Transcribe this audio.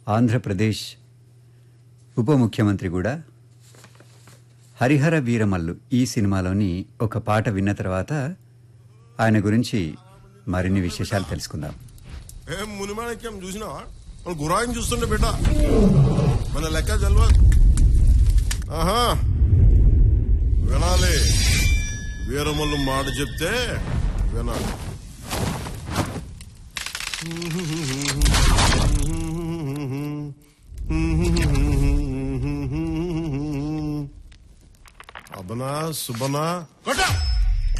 ఆంధ్రప్రదేశ్ ఉప ముఖ్యమంత్రి కూడా హరిహర వీరమల్లు ఈ సినిమాలోని ఒక పాట విన్న తర్వాత ఆయన గురించి మరిన్ని విశేషాలు తెలుసుకుందాం ఏం మునిమాణిక్యం చూసినావా మన గురాయిని చూస్తుండే బిడ్డ మన లెక్క తెలవ ఆహా వినాలి వీరమల్లు మాట చెప్తే వినాలి అబనా సుబనా కొట్ట